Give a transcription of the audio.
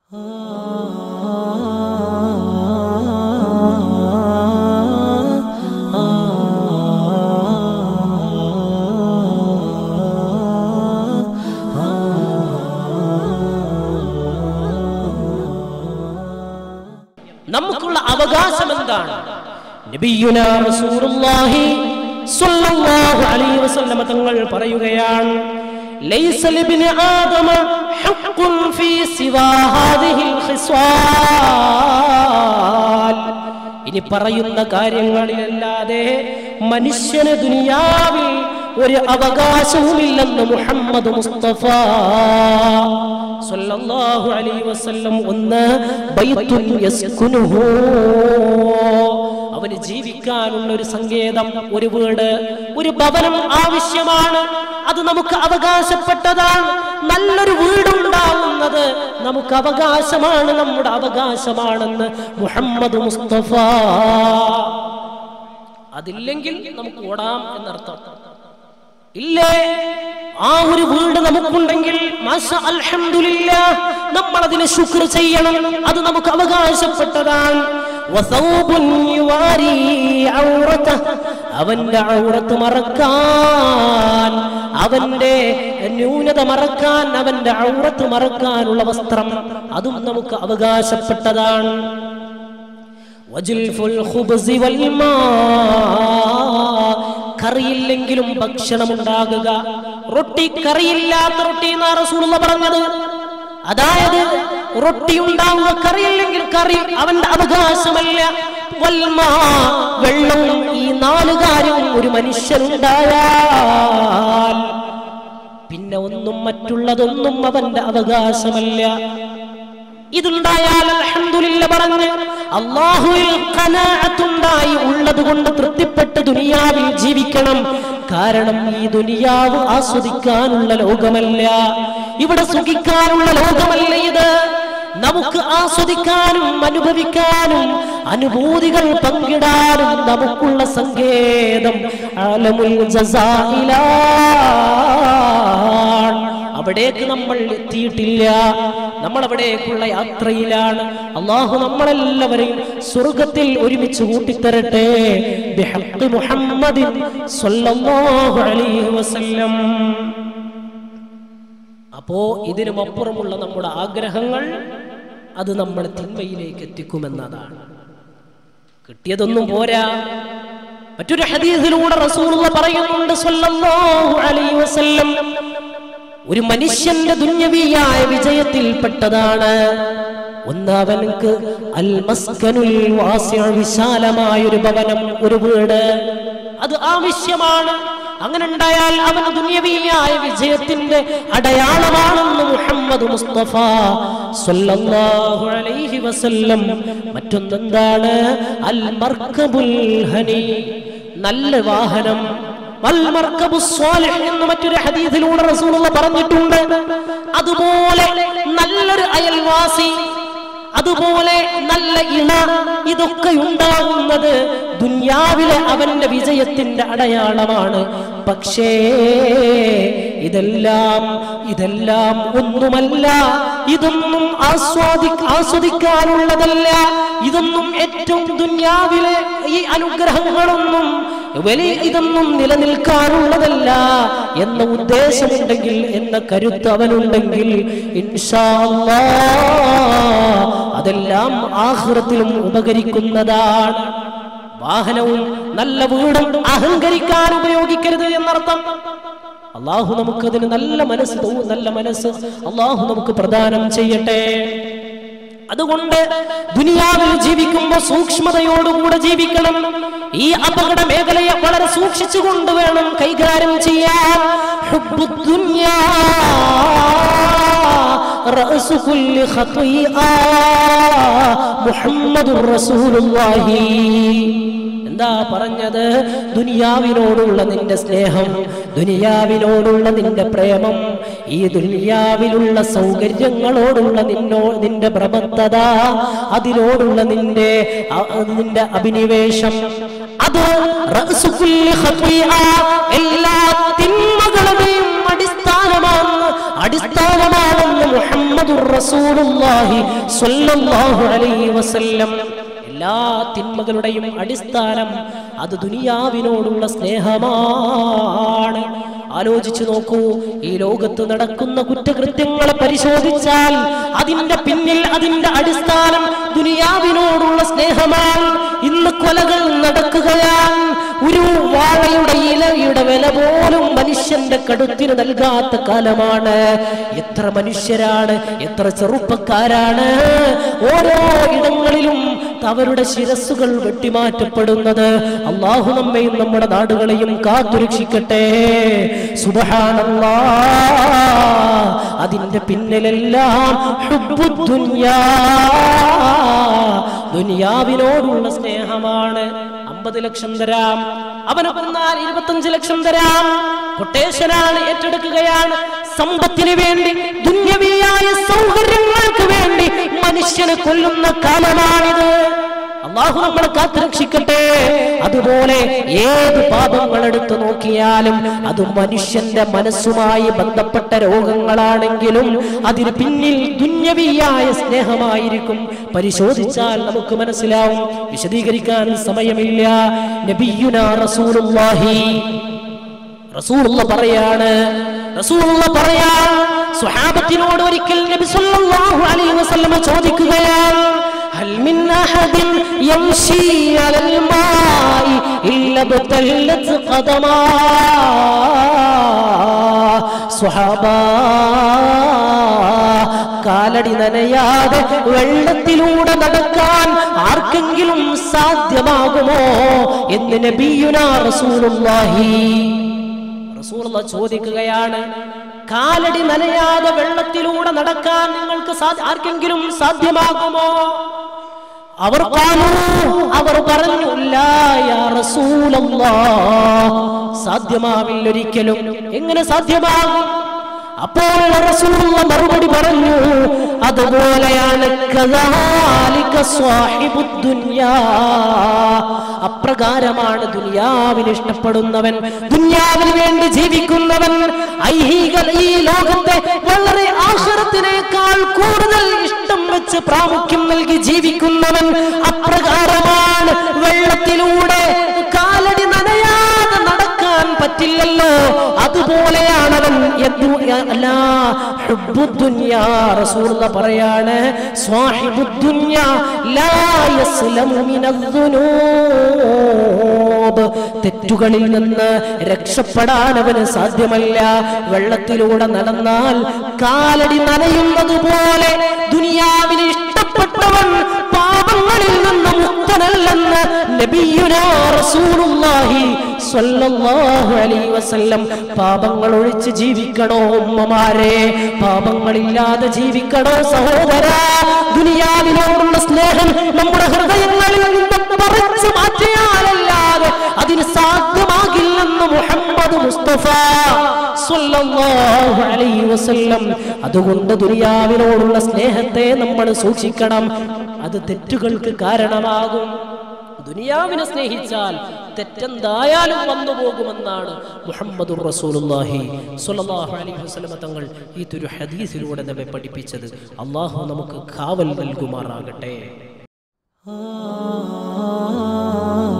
നമുക്കുള്ള അവകാശം എന്താണ് നബിയുന റസൂലുള്ളാഹി സ്വല്ലല്ലാഹു അലൈഹി വസല്ലമ തങ്ങൾ പറയുകയാണ് ലൈസ ലിബ്നി ആദമ ഹഖ്ഖുൻ ഫീ സിവാ ഹാദിഹിൽ ഖിസ്വാൽ ഇനി പറയുന്ന കാര്യങ്ങളിലല്ലാതെ മനുഷ്യന് ദുനിയാവിൽ ഒരു അവകാശവുമില്ലെന്ന് മുഹമ്മദ് മുസ്തഫ സല്ലല്ലാഹു അലൈഹി വസല്ലം ഒന്ന് ബൈത്തുൻ യസ്കുനുഹു അവന് ജീവിക്കാനുള്ള ഒരു സങ്കേതം ഒരു വീട് ഒരു ഭവനം ആവശ്യമാണ് അത് നമുക്ക് അവകാശപ്പെട്ടതാണ് നല്ലൊരു വീടുണ്ടാവുന്നത് നമുക്ക് അവകാശമാണ് നമ്മുടെ അവകാശമാണെന്ന് മുഹമ്മദ് മുസ്തഫ അതില്ലെങ്കിൽ നമുക്ക് ഓടാം എന്നർത്ഥം ഇല്ലേ ആ ഒരു വീട് നമുക്കുണ്ടെങ്കിൽ മാഷാ അൽഹംദുലില്ലാ നമ്മൾ അതിന് ശുക്ർ ചെയ്യണം അത് നമുക്ക് അവകാശപ്പെട്ടതാണ് വസൗബുൻ യുവാരി ഔറതഹ്. അവന്റെ ഔറത്ത് മറക്കാൻ അവന്റെ ന്യൂനത മറക്കാൻ അവന്റെ ഔറത്ത് മറക്കാനുള്ള വസ്ത്രം അതും നമുക്ക് അവകാശപ്പെട്ടതാണ് വജുൽഫുൽ ഖുബ്സി വൽ മാ. കറിയില്ലെങ്കിലും ഭക്ഷണം ഉണ്ടാകുക റൊട്ടി കറിയില്ലാത്ത റൊട്ടി എന്നാ റസൂലുള്ള പറഞ്ഞത് അതായത് റൊട്ടി ഉണ്ടാവുക കറിയില്ലെങ്കിൽ കറി അവന്റെ അവകാശമല്ല വൽമാ വെള്ളവും ഈ നാല് കാര്യവും ഒരു മനുഷ്യനുണ്ടായാൽ പിന്നെ ഒന്നും മറ്റുള്ളതൊന്നും അവന്റെ അവകാശമല്ല ഇതുണ്ടായാൽ അൽഹംദുലില്ല പറഞ്ഞ് അള്ളാഹുവിൽ ഖനാഅത്തുണ്ടായി ഉള്ളത് കൊണ്ട് തൃപ്തിപ്പെട്ട് ദുനിയാവിൽ ജീവിക്കണം കാരണം ഈ ദുനിയാവ് ആസ്വദിക്കാനുള്ള ലോകമല്ല ഇവിടെ സുഖിക്കാനുള്ള ലോകമല്ല ഇത് നമുക്ക് ആസ്വദിക്കാനും അനുഭവിക്കാനും അനുഭൂതികൾ പങ്കിടാനും നമുക്കുള്ള സങ്കേതം ആലമുൽ ജസായിലാണ് അവിടേക്ക് നമ്മൾ എത്തിയിട്ടില്ല നമ്മൾ അവിടേക്കുള്ള യാത്രയിലാണ് അള്ളാഹു നമ്മളെല്ലാവരെയും സ്വർഗത്തിൽ ഒരുമിച്ച് കൂട്ടിത്തരട്ടെ ബിഹഖ് മുഹമ്മദിൻ സ്വല്ലല്ലാഹു അലൈഹി വസല്ലം അപ്പോ ഇതിനുമപ്പുറമുള്ള നമ്മുടെ ആഗ്രഹങ്ങൾ അത് നമ്മളെ തിന്മയിലേക്ക് എത്തിക്കുമെന്നതാണ് കിട്ടിയതൊന്നും പോരാ മറ്റൊരു ഹദീസിലൂടെ റസൂലുള്ള പറയുന്നുണ്ട് സ്വല്ലല്ലാഹു അലൈഹി വസല്ലം ഒരു മനുഷ്യന്റെ ദുന്യവിയായ വിജയത്തിൽപ്പെട്ടതാണ് ഒന്ന് അവനക്ക് അൽ മസ്കനുൽ വാസിഅ വിശാലമായ ഒരു ഭവനം ഒരു വീട് അത് ആവശ്യമാണ് അങ്ങനെ ഉണ്ടായാൽ അവൻ ദുന്യവിയായ വിജയത്തിന്റെ അടയാളമാണെന്ന് മുഹമ്മദ് മുസ്തഫ സ്വല്ലല്ലാഹു അലൈഹി വസല്ലം മറ്റൊന്നെന്താണ് അൽ മർക്കബുൽ ഹനി നല്ല വാഹനം വൽ മർക്കബു സ്വാലിഹ് എന്ന് മറ്റൊരു ഹദീസിലൂടെ റസൂലുള്ള പറഞ്ഞിട്ടുണ്ട് അതുപോലെ നല്ലൊരു അയൽവാസി അതുപോലെ നല്ല ഇണ ഇതൊക്കെ ഉണ്ടാകുന്നത് ദുന്യാവിലെ അവന്റെ വിജയത്തിന്റെ അടയാളമാണ് പക്ഷേ ഇതെല്ലാം ഇതെല്ലാം ഒന്നുമല്ല ഇതൊന്നും ആസ്വാദി ആസ്വദിക്കാനുള്ളതല്ല ഇതൊന്നും ഏറ്റവും ദുന്യാവിലെ ഈ അനുഗ്രഹങ്ങളൊന്നും വലിയ ഇതൊന്നും നിലനിൽക്കാനുള്ളതല്ല എന്ന ഉദ്ദേശമുണ്ടെങ്കിൽ എന്ന കരുത്ത് അവനുണ്ടെങ്കിൽ ഇൻഷാ അല്ലാഹ് അതെല്ലാം ആഹ്റത്തിലും ഉപകരിക്കുന്നതാണ് വാഹനവും നല്ല വീടും അഹങ്കരിക്കാൻ ഉപയോഗിക്കരുത് എന്നർത്ഥം അള്ളാഹു നമുക്കതിന് നല്ല മനസ്സ് തോ- നല്ല മനസ്സ് അള്ളാഹു നമുക്ക് പ്രദാനം ചെയ്യട്ടെ അതുകൊണ്ട് ദുനിയാവിൽ ജീവിക്കുമ്പോൾ സൂക്ഷ്മതയോടുകൂടെ ജീവിക്കണം ഈ അപകട മേഖലയെ വളരെ സൂക്ഷിച്ചുകൊണ്ട് വേണം കൈകാര്യം ചെയ്യാൻ ഹുബ്ബു ദുനിയാ റഅസു കുല്ലി ഖത്വീആ മുഹമ്മദുർ റസൂലുള്ളാഹി എന്താ പറഞ്ഞത് ദുനിയാവിനോടുള്ള നിന്റെ സ്നേഹം ദുനിയാവിനോടുള്ള നിന്റെ പ്രേമം ഈ ദുനിയാവിലുള്ള സൗകര്യങ്ങളോടുള്ള നിന്നോ നിന്റെ പ്രബദ്ധത അതിനോടുള്ള നിന്റെ അ- നിന്റെ അഭിനിവേശം അത് റഅ്സു കുല്ലി ഖത്വീആ, എല്ലാ തിന്മകളുടെയും അടിസ്ഥാനമാണ് അടിസ്ഥാനമാണെന്ന് മുഹമ്മദുർ റസൂലുള്ളാഹി സ്വല്ലല്ലാഹു അലൈഹി വസല്ലം എല്ലാ തിന്മകളുടെയും അടിസ്ഥാനം അത് ദുനിയാവിനോടുള്ള സ്നേഹമാണ് ആലോചിച്ചു നോക്കൂ ഈ ലോകത്ത് നടക്കുന്ന കുറ്റകൃത്യങ്ങളെ പരിശോധിച്ചാൽ അതിന്റെ പിന്നിൽ അതിന്റെ അടിസ്ഥാനം ദുനിയാവിനോടുള്ള സ്നേഹമാണ് ഇന്ന് കൊലകൾ നടക്കുകയാണ് ഒരു വാഴയുടെ ഇലയുടെ വില പോലും മനുഷ്യന്റെ കടുത്തിന് നൽകാത്ത കാലമാണ് എത്ര മനുഷ്യരാണ് എത്ര ചെറുപ്പക്കാരാണ് ഓരോ ഇടങ്ങളിലും അവരുടെ ശിരസ്സുകൾ വെട്ടിമാറ്റപ്പെടുന്നത് അള്ളാഹു നമ്മയും നമ്മുടെ നാടുകളെയും കാത്തുരക്ഷിക്കട്ടെ സുബഹാനല്ലാ അതിന്റെ പിന്നിലെല്ലാം ഹുബ്ബുദ്ദുന്യാ. ദുനിയാവിനോടുള്ള സ്നേഹമാണ് അമ്പത് ലക്ഷം തരാം അവനെ കൊന്നാൽ ഇരുപത്തഞ്ച് ലക്ഷം തരാം കൊട്ടേഷനാണ് ഏറ്റെടുക്കുകയാണ് സമ്പത്തിന് വേണ്ടി ദുന്യവിയായ സൗകര്യങ്ങൾക്ക് വേണ്ടി മനുഷ്യനെ കൊല്ലുന്ന കാലമാണിത് അള്ളാഹു നമ്മളെ കാത്തുരക്ഷിക്കട്ടെ അതുപോലെ ഏത് പാപങ്ങൾ എടുത്തു നോക്കിയാലും അത് മനുഷ്യന്റെ മനസ്സുമായി ബന്ധപ്പെട്ട രോഗങ്ങളാണെങ്കിലും അതിന് പിന്നിൽ ദുന്യവിയായ സ്നേഹമായിരിക്കും പരിശോധിച്ചാൽ നമുക്ക് മനസ്സിലാവും വിശദീകരിക്കാൻ സമയമില്ല നബിയുന റസൂലുള്ളാഹി റസൂലുള്ള പറയാണ് റസൂലുള്ള പറയാ സ്വഹാബത്തിനോട് ഒരിക്കൽ നബി സല്ലല്ലാഹു അലൈഹി വസല്ലമ ചോദിക്കുകയാണ് هل من أحد يمشي على الماء إلا ابتلت قدماه സ്വഹാബാ കാലടി നനയാതെ വെള്ളത്തിലൂടെ നടക്കാൻ ആർക്കെങ്കിലും സാധ്യമാകുമോ എന്ന് നബിയുനാ റസൂലുള്ളാഹി റസൂലുള്ള ചോദിക്കുകയാണ് കാലടി നനയാതെ വെള്ളത്തിലൂടെ നടക്കാൻ നിങ്ങൾക്ക് സാ- ആർക്കെങ്കിലും സാധ്യമാകുമോ അവർ പറഞ്ഞു അവർ പറഞ്ഞു "ലാ യാ റസൂലല്ലാഹ്." സാധ്യമാവില്ലൊരിക്കലും എങ്ങനെ സാധ്യമാകും അപ്പോൾ റസൂലുള്ള മറുപടി പറഞ്ഞു അതുപോലെയാണ് കദാലിക സ്വാഹിബുദ് ദുനിയാ. അപ്രകാരമാണ് ദുനിയാവിന് ഇഷ്ടപ്പെടുന്നവൻ ദുനിയാവിന് വേണ്ടി ജീവിക്കുന്നവൻ ഐഹിക ഈ ലോകത്തെ വളരെ ആശ്രത്തിനേക്കാൾ കൂടുതൽ ഇഷ്ടം വെച്ച് പ്രാമുഖ്യം നൽകി ജീവിക്കുന്നവൻ അപ്രകാരമാണ് വെള്ളത്തിലൂടെ കാലടി നനയാതെ നടക്കാൻ പറ്റില്ലല്ലോ അതുപോലെയാണവൻ എന്തു അല്ല ഹുബ്ബുദ്ദുന്യാ റസൂലുള്ള പറയാണ് സ്വാഹിബുദ്ദുന്യാ ലാ യസ്ലമു മിനദ്ദുനൂബ് തെറ്റുകളിൽ നിന്ന് രക്ഷപ്പെടാൻ അവന് സാധ്യമല്ല വെള്ളത്തിലൂടെ നടന്നാൽ കാലടി നനയുന്നത് പോലെ ദുനിയാവിന് ഇഷ്ടപ്പെട്ടവൻ പാപങ്ങളിൽ നിന്ന് മുക്തനല്ലെന്ന് നബിയുനാ റസൂലുള്ളാഹി സ്വല്ലല്ലാഹു അലൈഹി വസല്ലം പാപങ്ങൾ ഒഴിച്ച് ജീവിക്കണോ ഉമ്മമാരെ പാപങ്ങളില്ലാതെ ജീവിക്കണോ സഹോദര ദുനിയാവിനോടുള്ള സ്നേഹം നമ്മുടെ ഹൃദയങ്ങളിൽ നിന്ന് പറിച്ചു മാറ്റിയാലല്ലാതെ അതിന് സാധ്യമാകില്ലെന്ന് മുഹമ്മദ് മുസ്തഫ സ്വല്ലല്ലാഹു അലൈഹി വസല്ലം അതുകൊണ്ട് ദുനിയാവിനോടുള്ള സ്നേഹത്തെ നമ്മൾ സൂക്ഷിക്കണം അത് തെറ്റുകൾക്ക് കാരണമാകും ദുനിയാവിനെ സ്നേഹിച്ചാൽ തെറ്റെന്തായാലും വന്നു പോകുമെന്നാണ് മുഹമ്മദുർ റസൂലുള്ളാഹി സ്വല്ലല്ലാഹു അലൈഹി വസല്ലമ തങ്ങൾ ഈ ഒരു ഹദീസിലൂടെ നമ്മെ പഠിപ്പിച്ചത് അള്ളാഹു നമുക്ക് കാവൽ നൽകുമാറാകട്ടെ ആ